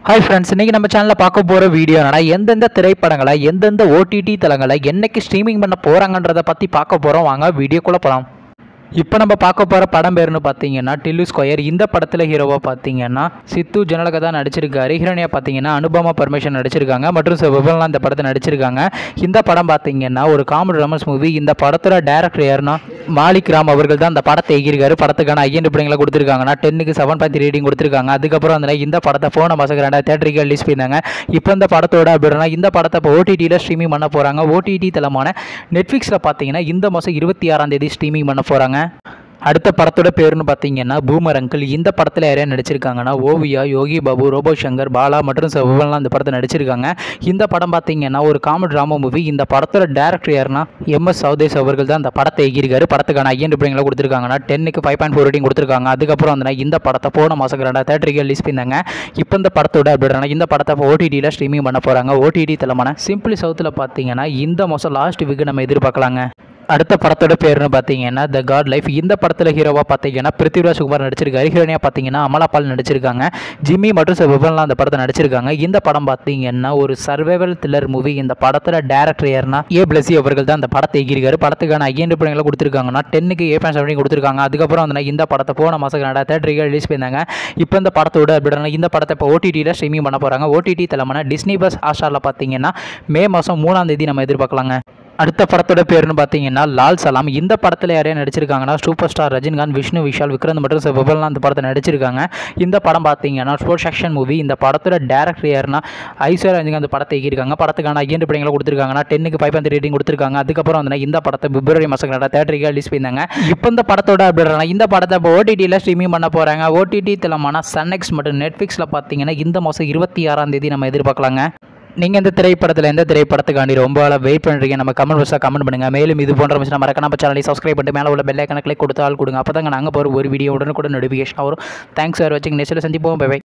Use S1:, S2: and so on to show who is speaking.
S1: hi friends இன்றைக்கி நம்ம சேனலில் பார்க்க போகிற வீடியோ என்னன்னா எந்தெந்த திரைப்படங்களை எந்தெந்த ஓடிடி தளங்களை என்னைக்கு ஸ்ட்ரீமிங் பண்ண போகிறாங்கன்றதை பற்றி பார்க்க போகிறோம் வாங்க வீடியோக்குள்ளே போகலாம் இப்போ நம்ம பார்க்க போகிற படம் பேருன்னு பார்த்தீங்கன்னா டில்லு ஸ்கொயர் இந்த படத்தில் ஹீரோவாக பார்த்தீங்கன்னா சித்து ஜனலகதா நடிச்சிருக்காரு ஹீரோனியா பார்த்தீங்கன்னா அனுபமா பர்மிஷன் நடிச்சிருக்காங்க மற்றும் விபல்லாம் இந்த படத்தை நடிச்சிருக்காங்க இந்த படம் பார்த்தீங்கன்னா ஒரு காமெடி ரமஸ் மூவி இந்த படத்தோட டேரக்டர் யாருன்னா மாலிக் ராம் அவர்கள் தான் இந்த படத்தை எகிருக்காரு படத்துக்கான ஐயன் பிள்ளைங்களை கொடுத்துருக்காங்கன்னா டென்னுக்கு செவன் பாயிண்ட் ரேட்டிங் கொடுத்துருக்காங்க அதுக்கப்புறம் வந்து இந்த படத்தை போன மாதம் ரெண்டாயிரம் தேட்டருக்கு ரிலீஸ் பண்ணியிருந்தாங்க இப்போ இந்த படத்தோட அப்படின்னா இந்த படத்தை இப்போ ஓடிடியில் ஸ்ட்ரீமிங் பண்ண போகிறாங்க ஓடிடி தளமான நெட்ஃப்ளிக்ஸில் பார்த்தீங்கன்னா இந்த மாதம் இருபத்தி ஆறாம் தேதி ஸ்ட்ரீமிங் பண்ண போகிறாங்க அடுத்த படத்தோட பேருன்னு பார்த்தீங்கன்னா பூமர் அங்கிள் இந்த படத்தில் யாரையா நடிச்சிருக்காங்கன்னா ஓவியா யோகி பாபு ரோபோ சங்கர் பாலா மற்றும் சிவன்லாம் இந்த படத்தை நடிச்சிருக்காங்க இந்த படம் பார்த்தீங்கன்னா ஒரு காமெடி ட்ராமா மூவி இந்த படத்தோட டேரக்டர் யாருன்னா எம் எஸ் சௌதேஷ் அவர்கள் தான் இந்த படத்தை எகிருக்காரு படத்துக்கான ஐயன் பிள்ளைங்களை கொடுத்துருக்காங்கன்னா டென்னுக்கு ஃபைவ் பாயிண்ட் ஃபோர் ரேட்டிங் கொடுத்துருக்காங்க அதுக்கப்புறம் வந்து இந்த படத்தை போன மாதம் ரெண்டாயிரம் தேட்டருக்கு ரிலீஸ் பண்ணியிருந்தாங்க இப்போ இந்த படத்தோட அப்படின்னா இந்த படத்தை இப்போ ஓடிடியில் ஸ்ட்ரீமிங் பண்ண போகிறாங்க ஓடிடி தளமான சிம்பிளி சவுத்தில் பார்த்தீங்கன்னா இந்த மாதம் லாஸ்ட் வீக்கு நம்ம எதிர்பார்க்கலாங்க அடுத்த படத்தோட பேருன்னு பார்த்தீங்கன்னா த காட் லைஃப் இந்த படத்தில் ஹீரோவாக பார்த்தீங்கன்னா பிருத்திவிராஜ் குமார் நடிச்சிருக்காரு ஹீரோனியாக பார்த்தீங்கன்னா அமலாபால் நடிச்சிருக்காங்க ஜிம்மி மற்றும் விபன்லாம் அந்த படத்தை நடிச்சிருக்காங்க இந்த படம் பார்த்தீங்கன்னா ஒரு சர்வைவல் த்ரில்லர் மூவி இந்த படத்தில் டேரக்டர் யாருன்னா ஏ பிளஸி அவர்கள் தான் அந்த படத்தை எகிரிக்காரு படத்துக்கான ஐயன் படங்களை கொடுத்துருக்காங்கன்னா டென்னுக்கு ஏ பாயிண்ட் செவன் கொடுத்துருக்காங்க அதுக்கப்புறம் வந்து இந்த படத்தை போன மாதம் ரெண்டாயிரம் தேட்டருக்கு ரிலீஸ் பண்ணியிருந்தாங்க இப்போ இந்த படத்தோட அப்படின்னா இந்த படத்தை இப்போ ஓடிடியில் ஸ்ட்ரீமிங் பண்ண போகிறாங்க ஓடிடி தலைமான டிஸ்னி பஸ் ஹாஸ்டாரில் பார்த்தீங்கன்னா மே மாதம் மூணாம் தேதி நம்ம எதிர்பார்க்கலாங்க அடுத்த படத்தோட பேருன்னு பார்த்தீங்கன்னா லால் சலாம் இந்த படத்தில் யாரையா நடிச்சிருக்காங்கன்னா சூப்பர் ஸ்டார் ரஜினிகாந்த் விஷ்ணு விஷால் விக்ரந்த் மற்றும் விபல்லாம் இந்த படத்தை நடிச்சிருக்காங்க இந்த படம் பார்த்தீங்கன்னா ஸ்போர்ட்ஸ் ஆக்ஷன் மூவி இந்த படத்தோட டேரக்டர் யாருன்னா ஐஸ்வர்யா ரஜினிகாந்த் இந்த படத்தை இயக்கியிருக்காங்க படத்துக்கான ஐயன் படங்களை கொடுத்துருக்காங்கன்னா டென்னுக்கு ஃபைவ் பாயிண்ட் ரேட்டிங் கொடுத்துருக்காங்க அதுக்கப்புறம் வந்து இந்த படத்தை பிப்ரவரி மாதம் ரெண்டா தேட்டருக்கு ரிலீஸ் பண்ணியிருந்தாங்க இப்போ இந்த படத்தோட அப்படின்னா இந்த படத்தை இப்போ ஓடிடியில் ஸ்ட்ரீமிங் பண்ண போகிறாங்க ஓடிடி தளமான சன்எக்ஸ் மற்றும் நெட்ஃப்ளிக்ஸில் பார்த்தீங்கன்னா இந்த மாதம் இருபத்தி ஆறாம் தேதி நம்ம எதிர்பார்க்கலாங்க நீங்கள் இந்த திரைப்படத்தில் எந்த திரைப்படத்துக்காண்டி ரொம்ப நாளாக வெயிட் பண்ணுறீங்க நம்ம கமெண்ட் பாக்ஸாக கமெண்ட் பண்ணுங்கள் மேலும் இது போன்ற விஷயம் மறக்க நம்ம சேனலை சப்ஸ்கிரைப் பண்ணிட்டு மேலே உள்ள பெல்லை கணக்கில் கொடுத்து ஆள் கொடுங்க அப்போ தாங்க நாங்கள் போகிற ஒரு வீடியோ உடனுக்குடன் நோட்டிஃபிகேஷன் வரும் தேங்க்ஸ் ஃபார் வாட்சிங் நெக்ஸ்ட்டில் சந்திப்போம் பை பை